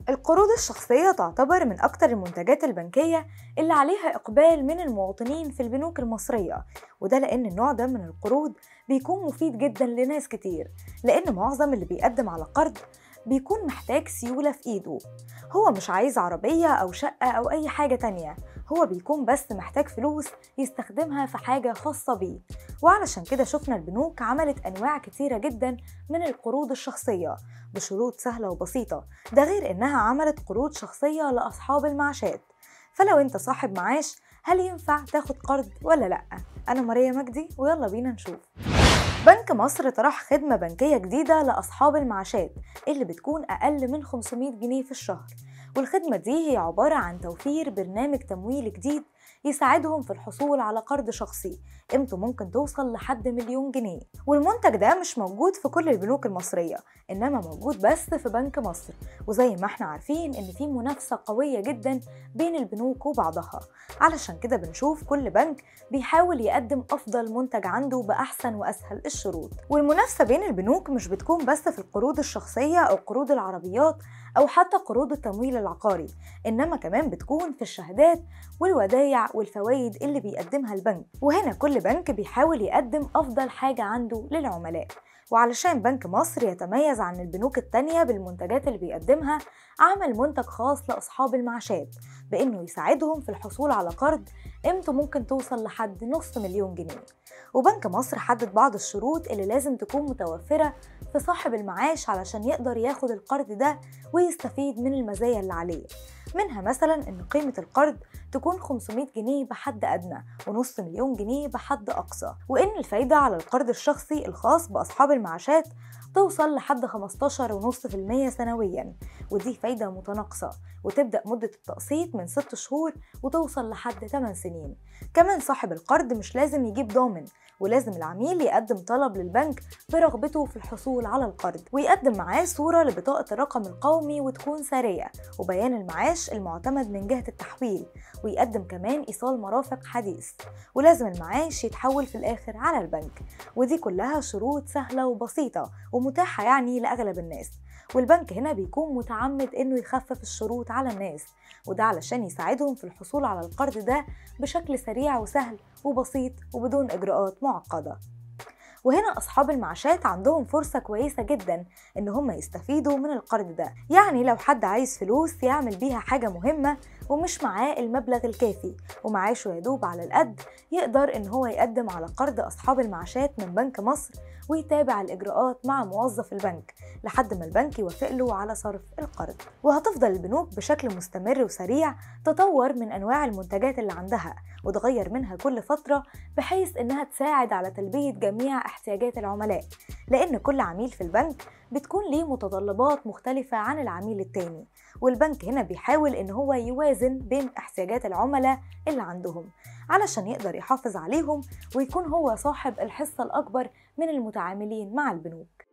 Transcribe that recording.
القروض الشخصية تعتبر من أكتر المنتجات البنكية اللي عليها إقبال من المواطنين في البنوك المصرية وده لأن النوع ده من القروض بيكون مفيد جدا لناس كتير لأن معظم اللي بيقدم على قرض بيكون محتاج سيولة في إيده هو مش عايز عربية أو شقة أو أي حاجة تانية هو بيكون بس محتاج فلوس يستخدمها في حاجة خاصة بيه وعلشان كده شفنا البنوك عملت أنواع كتيرة جدا من القروض الشخصية بشروط سهلة وبسيطة ده غير إنها عملت قروض شخصية لأصحاب المعاشات فلو أنت صاحب معاش هل ينفع تاخد قرض ولا لأ؟ أنا ماريا مجدي ويلا بينا نشوف بنك مصر طرح خدمة بنكية جديدة لأصحاب المعاشات اللي بتكون أقل من 500 جنيه في الشهر والخدمة دي هي عبارة عن توفير برنامج تمويل جديد يساعدهم في الحصول على قرض شخصي قيمته ممكن توصل لحد مليون جنيه والمنتج ده مش موجود في كل البنوك المصرية إنما موجود بس في بنك مصر وزي ما احنا عارفين إن في منافسة قوية جدا بين البنوك وبعضها علشان كده بنشوف كل بنك بيحاول يقدم أفضل منتج عنده بأحسن وأسهل الشروط والمنافسة بين البنوك مش بتكون بس في القروض الشخصية أو قروض العربيات أو حتى قروض التمويل العقاري إنما كمان بتكون في الشهادات والودايع والفوائد اللي بيقدمها البنك وهنا كل بنك بيحاول يقدم أفضل حاجة عنده للعملاء وعلشان بنك مصر يتميز عن البنوك التانية بالمنتجات اللي بيقدمها عمل منتج خاص لأصحاب المعاشات بإنه يساعدهم في الحصول على قرض قيمته ممكن توصل لحد نص مليون جنيه وبنك مصر حدد بعض الشروط اللي لازم تكون متوفرة في صاحب المعاش علشان يقدر ياخد القرض ده ويستفيد من المزايا اللي عليه منها مثلا ان قيمة القرض تكون 500 جنيه بحد أدنى ونص مليون جنيه بحد أقصى وإن الفايدة على القرض الشخصي الخاص بأصحاب المعاشات توصل لحد 15.5% سنويا ودي فايدة متناقصة وتبدأ مدة التقسيط من 6 شهور وتوصل لحد 8 سنين كمان صاحب القرض مش لازم يجيب ضامن ولازم العميل يقدم طلب للبنك برغبته في الحصول على القرض ويقدم معاه صورة لبطاقة الرقم القومي وتكون سارية وبيان المعاش المعتمد من جهة التحويل ويقدم كمان إيصال مرافق حديث ولازم المعاش يتحول في الآخر على البنك ودي كلها شروط سهلة وبسيطة ومتاحة يعني لأغلب الناس والبنك هنا بيكون متعمد انه يخفف الشروط على الناس وده علشان يساعدهم في الحصول على القرض ده بشكل سريع وسهل وبسيط وبدون اجراءات معقده وهنا أصحاب المعاشات عندهم فرصة كويسة جدا إن هم يستفيدوا من القرض ده يعني لو حد عايز فلوس يعمل بيها حاجة مهمة ومش معاه المبلغ الكافي ومعاشه يدوب على القد يقدر إن هو يقدم على قرض أصحاب المعاشات من بنك مصر ويتابع الإجراءات مع موظف البنك لحد ما البنك يوافق له على صرف القرض وهتفضل البنوك بشكل مستمر وسريع تطور من أنواع المنتجات اللي عندها وتغير منها كل فترة بحيث إنها تساعد على تلبية جميع احتياجات العملاء لأن كل عميل في البنك بتكون ليه متطلبات مختلفة عن العميل التاني والبنك هنا بيحاول إن هو يوازن بين احتياجات العملاء اللي عندهم علشان يقدر يحافظ عليهم ويكون هو صاحب الحصة الأكبر من المتعاملين مع البنوك